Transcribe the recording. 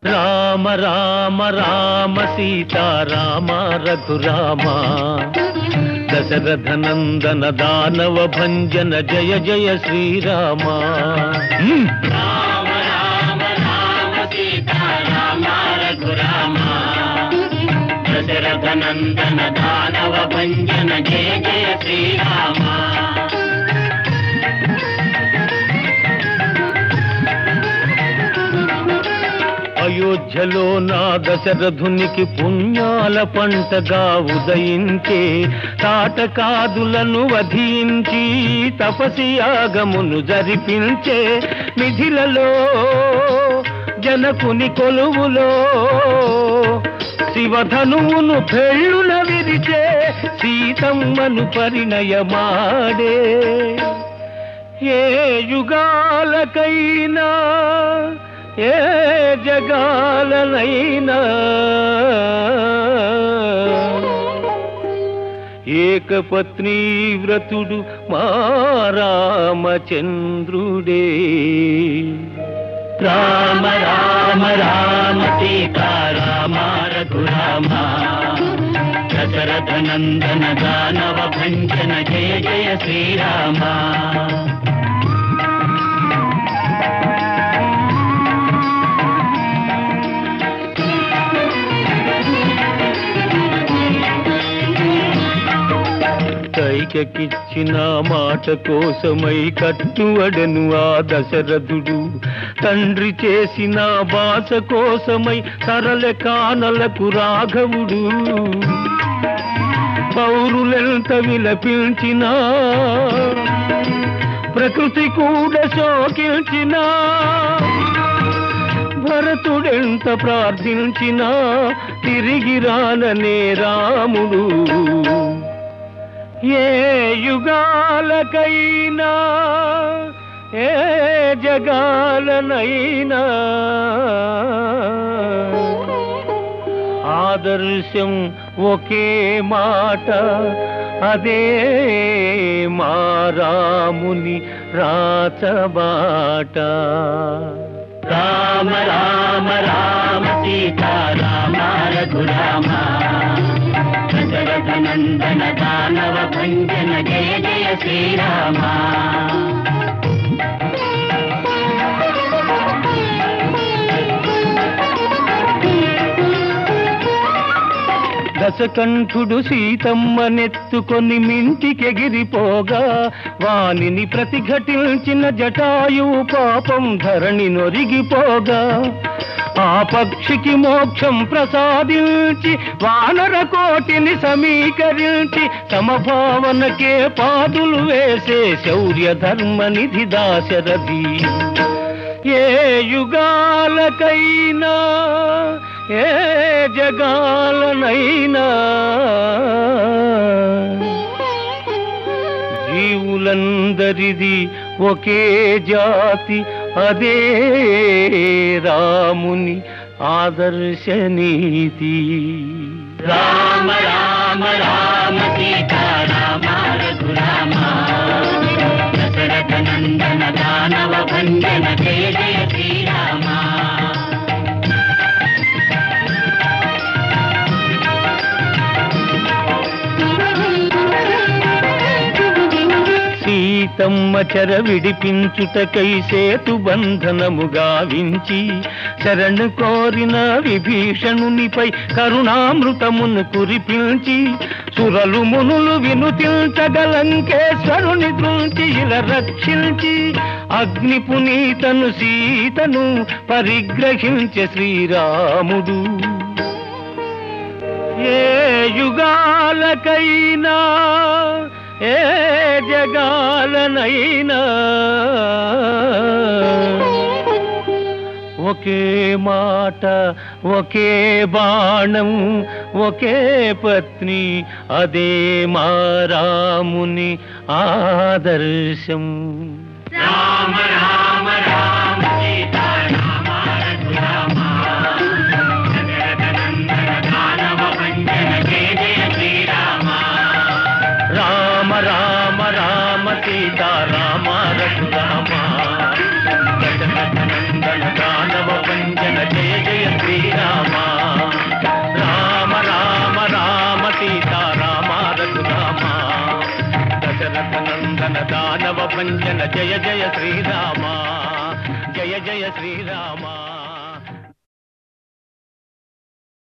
రామ రామ రామ సీతారామ రఘురామ దశరథ నందన దానవ భంజన జయ జయ శ్రీరామ మ్. రామ రామ రామ సీతారామ రఘురామ దశరథ నందన దానవ భంజన జయ జయ శ్రీరామ అయోధ్యలో నా దశరథునికి పుణ్యాల పంటగా ఉదయించే తాటకాదులను వధించి తపసి యాగమును జరిపించే నిధిలలో జనకుని కొలువులో శివధనువును పెళ్ళున విరిచే సీతమ్మను పరిణయమాడే ఏ యుగాలకైనా ఏ జగాలనైనా ఏకపత్ని వ్రతుడు మా రామచంద్రుడే రామ రామ రామ సీతారామ రఘురామ దశరథ నందన దానవ భంజన జయ జయ శ్రీరామ కైకకిచ్చిన మాట కోసమై కట్టువడను ఆ దశరథుడు తండ్రి చేసిన బాస కోసమై సరళ కానలకు రాఘవుడు పౌరులెంత విలపించినా ప్రకృతి కూడా శోకించినా భరతుడెంత ప్రార్థించినా తిరిగి రాననే రాముడు ఏ యుగాలకైనా ఏ జగాలనైనా ఆదర్శం ఒకే మాట అదే మా రాముని రాచబాట రామ రామ రామ సీతారామ రఘురామ దశరథ నందన దానవ భంజన జయ జయ శ్రీరామ దశకంఠుడు సీతమ్మనెత్తుకొని మింటికెగిరిపోగా వానిని ప్రతిఘటించిన జటాయువు పాపం ధరణి నొరిగిపోగా ఆ పక్షికి మోక్షం ప్రసాదించి వానర కోటిని సమీకరించి సమభావనకే పాదులు వేసే శౌర్య ధర్మ నిధి దాశరథి ఏ యుగాలకైనా ఏ జగాలనైనా జీవులందరిది ఒకే జాతి అదే రాముని ఆదర్శ నీతి రామ రామ రామ సీతారామ రఘురామ దశరథ నందన దానవ భంజన జయ జయ శ్రీరామ సీతమ్మ చెర విడిపించుటకై సేతు బంధనము గావించి శరణు కోరిన విభీషణునిపై కరుణామృతమును కురిపించి సురలు మునులు వినుతించగలంకేశ్వరుని దృంచి ఇలా రక్షించి అగ్ని పునీతను సీతను పరిగ్రహించే శ్రీరాముడు ఏ యుగాలకైనా ఏ జగాలనైనా ఒకే మాట ఒకే బాణం ఒకే పత్ని అదే మా రాముని ఆదర్శం రామ రామ రామ సీతారామ రఘురామ దశరథ నందన దానవ భంజన జయ జయ శ్రీరామ రామ రామ రామ సీతారామ రఘురామ దశరథ నందన దానవ భంజన జయ జయ శ్రీరామ రామ రామ రామ సీతారామ రఘురామ దశరథ నందన దానవ భంజన జయ జయ శ్రీరామ జయ జయ శ్రీరామ